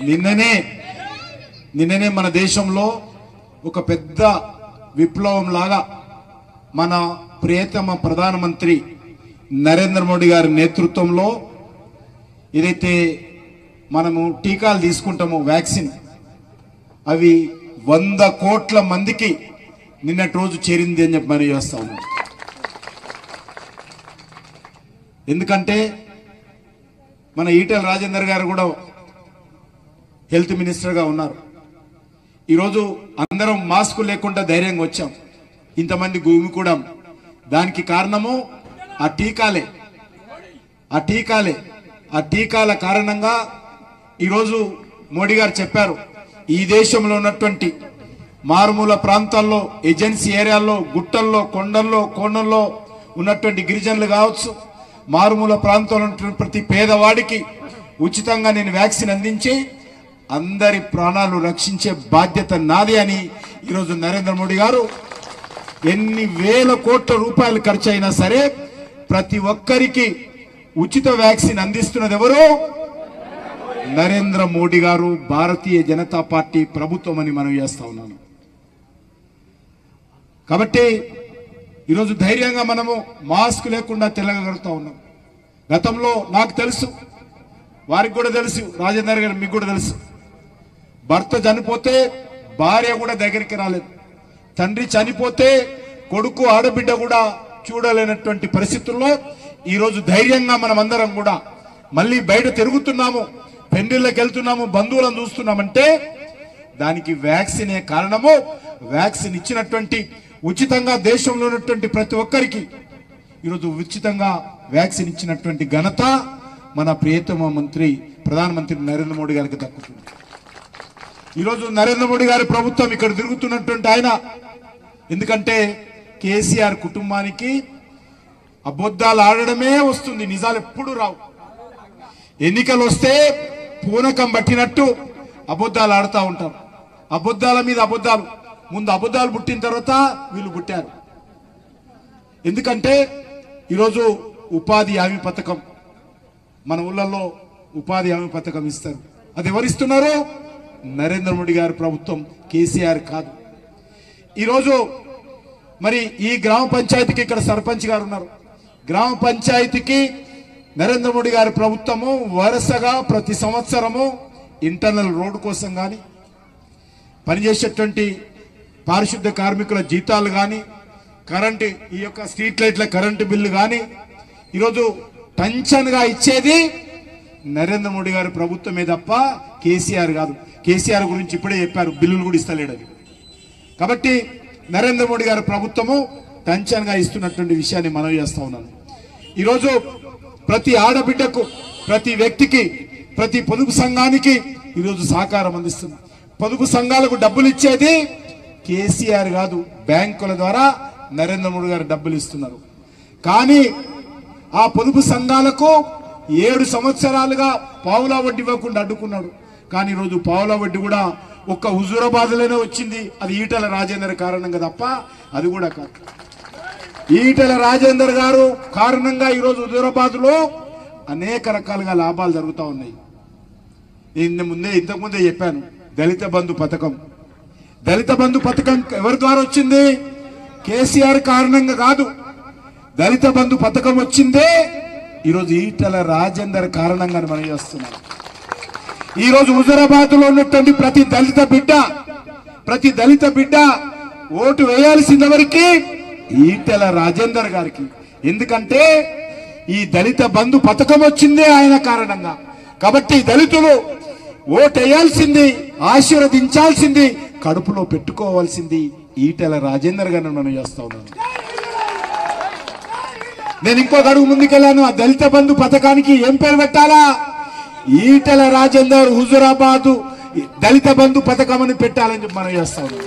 నిన్ననే నిన్ననే మన దేశంలో ఒక పెద్ద విప్లవం లాగా మన ప్రియతమ ప్రధానమంత్రి నరేంద్ర మోడీ గారి నేతృత్వంలో ఏదైతే మనము టీకాలు తీసుకుంటామో వ్యాక్సిన్ అవి వంద కోట్ల మందికి నిన్నటి రోజు చేరింది అని చెప్పి మనం చేస్తా ఉన్నాం ఎందుకంటే మన ఈటెల రాజేందర్ గారు కూడా హెల్త్ మినిస్టర్గా ఉన్నారు ఈరోజు అందరం మాస్క్ లేకుండా ధైర్యంగా వచ్చాం ఇంతమంది గుమికూడం దానికి కారణము ఆ టీకాలే ఆ టీకాలే ఆ టీకాల కారణంగా ఈరోజు మోడీ గారు చెప్పారు ఈ దేశంలో ఉన్నటువంటి మారుమూల ప్రాంతాల్లో ఏజెన్సీ ఏరియాల్లో గుట్టల్లో కొండల్లో కోణల్లో ఉన్నటువంటి గిరిజనులు కావచ్చు మారుమూల ప్రాంతంలో ఉన్నటువంటి ప్రతి పేదవాడికి ఉచితంగా నేను వ్యాక్సిన్ అందించి అందరి ప్రాణాలు రక్షించే బాధ్యత నాది అని ఈరోజు నరేంద్ర మోడీ గారు ఎన్ని వేల కోట్ల రూపాయలు ఖర్చు అయినా సరే ప్రతి ఒక్కరికి ఉచిత వ్యాక్సిన్ అందిస్తున్నది ఎవరు నరేంద్ర మోడీ గారు భారతీయ జనతా పార్టీ ప్రభుత్వం అని మనం చేస్తా ఉన్నాను కాబట్టి ఈరోజు ధైర్యంగా మనము మాస్క్ లేకుండా తెలగలుగుతా ఉన్నాం గతంలో నాకు తెలుసు వారికి కూడా తెలుసు రాజేందర్ గారు మీకు కూడా తెలుసు భర్త చనిపోతే భార్య కూడా దగ్గరికి రాలేదు తండ్రి చనిపోతే కొడుకు ఆడబిడ్డ కూడా చూడలేనటువంటి పరిస్థితుల్లో ఈరోజు ధైర్యంగా మనం అందరం కూడా మళ్ళీ బయట తిరుగుతున్నాము పెండిళ్ళకి వెళ్తున్నాము బంధువులను చూస్తున్నామంటే దానికి వ్యాక్సినే కారణము వ్యాక్సిన్ ఇచ్చినటువంటి ఉచితంగా దేశంలో ఉన్నటువంటి ప్రతి ఒక్కరికి ఈరోజు ఉచితంగా వ్యాక్సిన్ ఇచ్చినటువంటి ఘనత మన ప్రియతమ మంత్రి ప్రధానమంత్రి నరేంద్ర మోడీ గారికి దక్కుతుంది ఈరోజు నరేంద్ర మోడీ గారి ప్రభుత్వం ఇక్కడ తిరుగుతున్నటువంటి ఆయన ఎందుకంటే కేసీఆర్ కుటుంబానికి అబద్ధాలు ఆడడమే వస్తుంది నిజాలు ఎప్పుడు రావు ఎన్నికలు వస్తే పూనకం పట్టినట్టు అబద్ధాలు ఆడుతూ ఉంటారు అబద్ధాల మీద అబద్ధాలు ముందు అబద్ధాలు పుట్టిన తర్వాత వీళ్ళు పుట్టారు ఎందుకంటే ఈరోజు ఉపాధి హామీ పథకం మన ఊళ్ళల్లో ఉపాధి హామీ పథకం ఇస్తారు అది ఎవరిస్తున్నారు నరేంద్ర మోడీ గారి ప్రభుత్వం కేసీఆర్ కాదు ఈరోజు మరి ఈ గ్రామ పంచాయతీకి ఇక్కడ సర్పంచ్ గారు ఉన్నారు గ్రామ పంచాయతీకి నరేంద్ర మోడీ గారి ప్రభుత్వము వరుసగా ప్రతి సంవత్సరము ఇంటర్నల్ రోడ్డు కోసం కానీ పనిచేసేటువంటి పారిశుద్ధ కార్మికుల జీతాలు కానీ కరెంటు ఈ యొక్క స్ట్రీట్ లైట్ల కరెంటు బిల్లు కానీ ఈరోజు టెన్షన్గా ఇచ్చేది నరేంద్ర మోడీ గారి ప్రభుత్వమే తప్ప కేసీఆర్ కాదు కేసీఆర్ గురించి ఇప్పుడే చెప్పారు బిల్లులు కూడా ఇస్తలేడని కాబట్టి నరేంద్ర మోడీ గారి ప్రభుత్వము టెన్షన్గా ఇస్తున్నటువంటి విషయాన్ని మనం చేస్తా ఉన్నాను ఈరోజు ప్రతి ఆడబిడ్డకు ప్రతి వ్యక్తికి ప్రతి పొదుపు సంఘానికి ఈరోజు సహకారం అందిస్తుంది పొదుపు సంఘాలకు డబ్బులు ఇచ్చేది కేసీఆర్ కాదు బ్యాంకుల ద్వారా నరేంద్ర మోడీ గారు డబ్బులు ఇస్తున్నారు కానీ ఆ పొదుపు సంఘాలకు ఏడు సంవత్సరాలుగా పావులా వడ్డీ ఇవ్వకుండా అడ్డుకున్నాడు కానీ ఈరోజు పావులా వడ్డీ కూడా ఒక్క హుజూరాబాద్లోనే వచ్చింది అది ఈటల రాజేందర్ కారణంగా తప్ప అది కూడా కాదు ఈటల రాజేందర్ గారు కారణంగా ఈరోజు హుజూరాబాద్ లో అనేక రకాలుగా లాభాలు జరుగుతూ ఉన్నాయి నేను ముందే ఇంతకు ముందే చెప్పాను దళిత బంధు పథకం దళిత బంధు పథకం ఎవరి ద్వారా వచ్చింది కేసీఆర్ కారణంగా కాదు దళిత బంధు పథకం వచ్చిందే ఈరోజు ఈటల రాజేందర్ కారణంగా మనం చేస్తున్నాం ఈ రోజు హుజరాబాద్ లో ఉన్నటువంటి ప్రతి దళిత బిడ్డ ప్రతి దళిత బిడ్డ ఓటు వేయాల్సింది ఎవరికి ఈటెల రాజేందర్ గారికి ఎందుకంటే ఈ దళిత బంధు పథకం వచ్చిందే ఆయన కారణంగా కాబట్టి దళితులు ఓటు వేయాల్సింది ఆశీర్వదించాల్సింది కడుపులో పెట్టుకోవాల్సింది ఈటెల రాజేందర్ గారిని మనం చేస్తా ఉన్నాం నేను ఇంకొక అడుగు ముందుకెళ్ళాను ఆ దళిత బంధు పథకానికి ఏం పేరు పెట్టాలా ఈటెల రాజేందర్ హుజురాబాదు దళిత బంధు పథకం అని పెట్టాలని చెప్పి మనం చేస్తా ఉన్నాం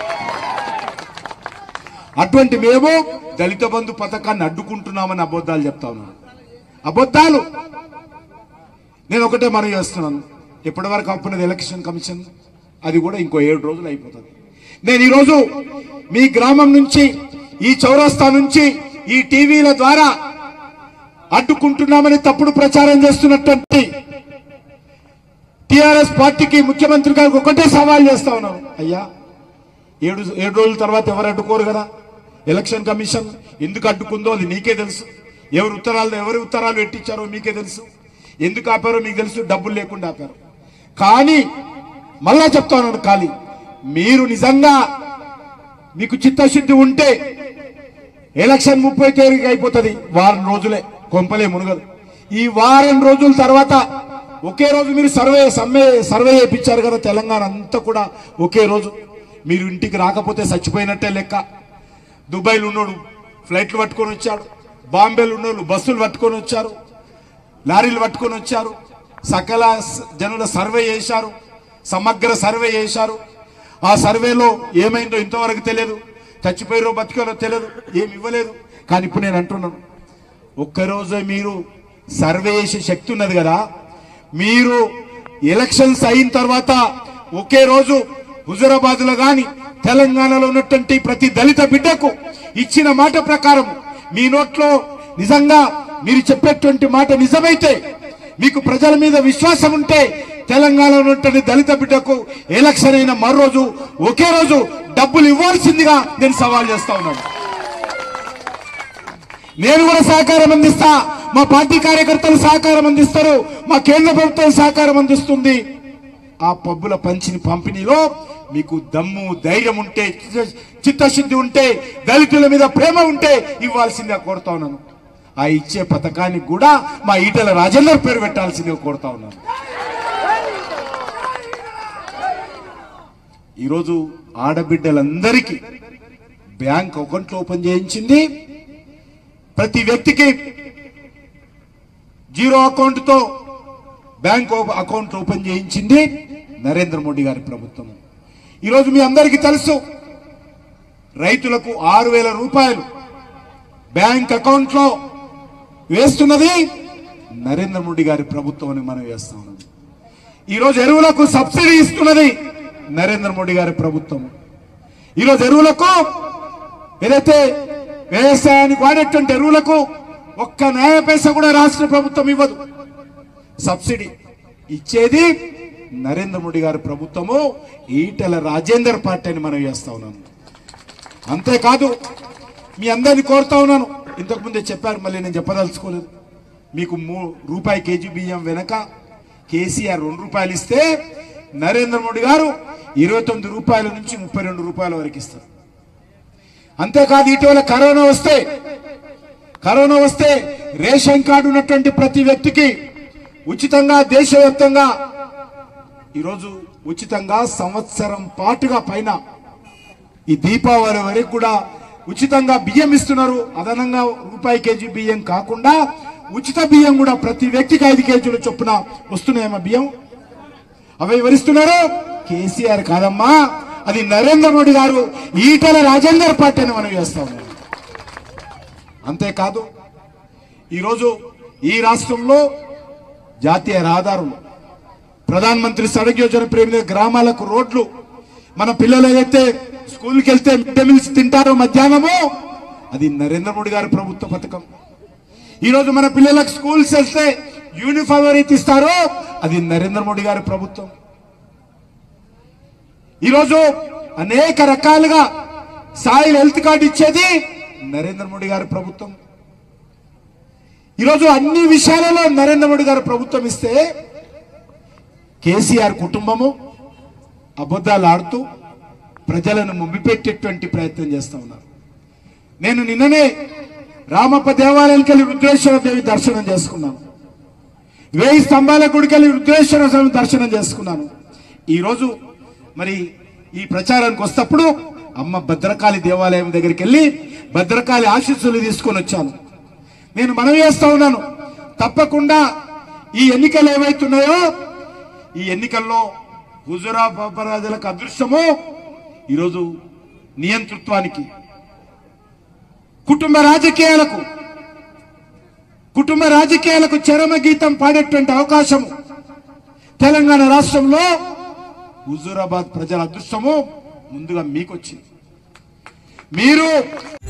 అటువంటి మేము దళిత బంధు పథకాన్ని అడ్డుకుంటున్నామని అబద్ధాలు చెప్తా ఉన్నాను అబద్ధాలు నేను ఒకటే మనం చేస్తున్నాను ఎప్పటి వరకు అప్పున్నది ఎలక్షన్ కమిషన్ అది కూడా ఇంకో ఏడు రోజులు అయిపోతుంది నేను ఈరోజు మీ గ్రామం నుంచి ఈ చౌరస్తా నుంచి ఈ టీవీల ద్వారా అడ్డుకుంటున్నామని తప్పుడు ప్రచారం చేస్తున్నటువంటి టిఆర్ఎస్ పార్టీకి ముఖ్యమంత్రి గారికి ఒకటే సవాల్ చేస్తా ఉన్నాను అయ్యా ఏడు ఏడు రోజుల తర్వాత ఎవరు అడ్డుకోరు కదా ఎలక్షన్ కమిషన్ ఎందుకు అడ్డుకుందో అది నీకే తెలుసు ఎవరు ఉత్తరాలు ఎవరి ఉత్తరాలు పెట్టించారో మీకే తెలుసు ఎందుకు ఆపారో మీకు తెలుసు డబ్బులు లేకుండా ఆపారు కానీ మళ్ళా చెప్తా ఉన్నాను ఖాళీ మీరు నిజంగా మీకు చిత్తశుద్ధి ఉంటే ఎలక్షన్ ముప్పై తేదీకి అయిపోతుంది వారం రోజులే కొంపలే మునగదు ఈ వారం రోజుల తర్వాత ఒకే రోజు మీరు సర్వే సమ్మె సర్వే చేయించారు కదా తెలంగాణ అంతా కూడా ఒకే రోజు మీరు ఇంటికి రాకపోతే చచ్చిపోయినట్టే లెక్క దుబాయ్లో ఉన్నోడు ఫ్లైట్లు పట్టుకొని వచ్చాడు బాంబేలో ఉన్నోళ్ళు బస్సులు పట్టుకొని వచ్చారు లారీలు పట్టుకొని వచ్చారు సకల స- జనుల సర్వే చేశారు సమగ్ర సర్వే చేశారు ఆ సర్వేలో ఏమైందో ఇంతవరకు తెలియదు చచ్చిపోయారో బతికారో తెలియదు ఏమి ఇవ్వలేదు కానీ ఇప్పుడు నేను అంటున్నాను ఒక్కరోజే మీరు సర్వే చేసే శక్తి ఉన్నది కదా మీరు ఎలక్షన్స్ అయిన తర్వాత ఒకే రోజు హుజురాబాద్ లో గాని తెలంగాణలో ఉన్నటువంటి ప్రతి దళిత బిడ్డకు ఇచ్చిన మాట ప్రకారం మీ నోట్లో నిజంగా మీరు చెప్పేటువంటి మాట నిజమైతే మీకు ప్రజల మీద విశ్వాసం ఉంటే తెలంగాణలో ఉన్నటువంటి దళిత బిడ్డకు ఎలక్షన్ అయిన మరో రోజు ఒకే రోజు డబ్బులు ఇవ్వాల్సిందిగా నేను సవాల్ చేస్తా ఉన్నాను నేను కూడా సహకారం అందిస్తా మా పార్టీ కార్యకర్తలు సహకారం అందిస్తారు మా కేంద్ర ప్రభుత్వం సహకారం అందిస్తుంది ఆ పబ్బుల పంచిని పంపిణీలో మీకు దమ్ము ధైర్యం ఉంటే చిత్త- చిత్తశుద్ధి ఉంటే దళితుల మీద ప్రేమ ఉంటే ఇవ్వాల్సిందిగా కోరుతా ఉన్నాను ఆ ఇచ్చే పథకానికి కూడా మా ఈటల రాజేందర్ పేరు పెట్టాల్సిందిగా కోరుతా ఉన్నాను ఈరోజు ఆడబిడ్డలందరికీ బ్యాంక్ అకౌంట్లు ఓపెన్ చేయించింది ప్రతి వ్యక్తికి జీరో అకౌంట్ తో బ్యాంక్ ఓప- అకౌంట్ ఓపెన్ చేయించింది నరేంద్ర మోడీ గారి ప్రభుత్వం ఈరోజు మీ అందరికీ తెలుసు రైతులకు ఆరు వేల రూపాయలు బ్యాంక్ అకౌంట్ లో వేస్తున్నది నరేంద్ర మోడీ గారి ప్రభుత్వం అని మనం వేస్తా ఉన్నాం ఈరోజు ఎరువులకు సబ్సిడీ ఇస్తున్నది నరేంద్ర మోడీ గారి ప్రభుత్వం ఈరోజు ఎరువులకు ఏదైతే వ్యవసాయానికి వాడేటువంటి ఎరువులకు ఒక్క న్యాయ పైసా కూడా రాష్ట్ర ప్రభుత్వం ఇవ్వదు సబ్సిడీ ఇచ్చేది నరేంద్ర మోడీ గారి ప్రభుత్వము ఈటెల రాజేందర్ పార్టీ అని మనం చేస్తా ఉన్నాను అంతేకాదు మీ అందరిని కోరుతా ఉన్నాను ఇంతకు ముందే చెప్పారు మళ్ళీ నేను చెప్పదలుచుకోలేదు మీకు మూ రూపాయి కేజీ బియ్యం వెనక కేసీఆర్ రెండు రూపాయలు ఇస్తే నరేంద్ర మోడీ గారు ఇరవై తొమ్మిది రూపాయల నుంచి ముప్పై రెండు రూపాయల వరకు ఇస్తారు అంతేకాదు ఇటీవల కరోనా వస్తే కరోనా వస్తే రేషన్ కార్డు ఉన్నటువంటి ప్రతి వ్యక్తికి ఉచితంగా దేశవ్యాప్తంగా ఈరోజు ఉచితంగా సంవత్సరం పాటుగా పైన ఈ దీపావళి వరకు కూడా ఉచితంగా బియ్యం ఇస్తున్నారు అదనంగా రూపాయి కేజీ బియ్యం కాకుండా ఉచిత బియ్యం కూడా ప్రతి వ్యక్తికి ఐదు కేజీల చొప్పున వస్తున్నాయమ్మా బియ్యం అవి ఎవరిస్తున్నారు కేసీఆర్ కాదమ్మా అది నరేంద్ర మోడీ గారు ఈటల రాజేందర్ పార్టీ అని మనం చేస్తా ఉన్నాం అంతేకాదు ఈరోజు ఈ రాష్ట్రంలో జాతీయ రహదారులు ప్రధాన మంత్రి సడక్ యోజన ప్రేమిత గ్రామాలకు రోడ్లు మన పిల్లలు ఏదైతే స్కూల్కి వెళ్తే మిడ్ డే మీల్స్ తింటారో మధ్యాహ్నము అది నరేంద్ర మోడీ గారి ప్రభుత్వ పథకం ఈరోజు మన పిల్లలకు స్కూల్స్ వెళ్తే యూనిఫామ్ ఎవరైతే ఇస్తారో అది నరేంద్ర మోడీ గారి ప్రభుత్వం ఈరోజు అనేక రకాలుగా సాయిల్ హెల్త్ కార్డు ఇచ్చేది నరేంద్ర మోడీ గారి ప్రభుత్వం ఈరోజు అన్ని విషయాలలో నరేంద్ర మోడీ గారి ప్రభుత్వం ఇస్తే కేసీఆర్ కుటుంబము అబద్ధాలు ఆడుతూ ప్రజలను మొబ్బిపెట్టేటువంటి ప్రయత్నం చేస్తా ఉన్నారు నేను నిన్ననే రామప్ప దేవాలయానికి వెళ్ళి రుద్రేశ్వర దేవి దర్శనం చేసుకున్నాను వేయి స్తంభాల గుడికి వెళ్ళి రుద్రేశ్వర స్వామి దర్శనం చేసుకున్నాను ఈరోజు మరి ఈ ప్రచారానికి వస్తప్పుడు అమ్మ భద్రకాళి దేవాలయం దగ్గరికి వెళ్ళి భద్రకాళి ఆశీస్సులు తీసుకొని వచ్చాను నేను మనవి చేస్తా ఉన్నాను తప్పకుండా ఈ ఎన్నికలు ఏవైతున్నాయో ఈ ఎన్నికల్లో హుజురా ప్రజలకు అదృష్టము ఈరోజు నియంతృత్వానికి కుటుంబ రాజకీయాలకు కుటుంబ రాజకీయాలకు చరమ గీతం పాడేటువంటి అవకాశం తెలంగాణ రాష్ట్రంలో హుజూరాబాద్ ప్రజల అదృష్టము ముందుగా మీకు వచ్చింది మీరు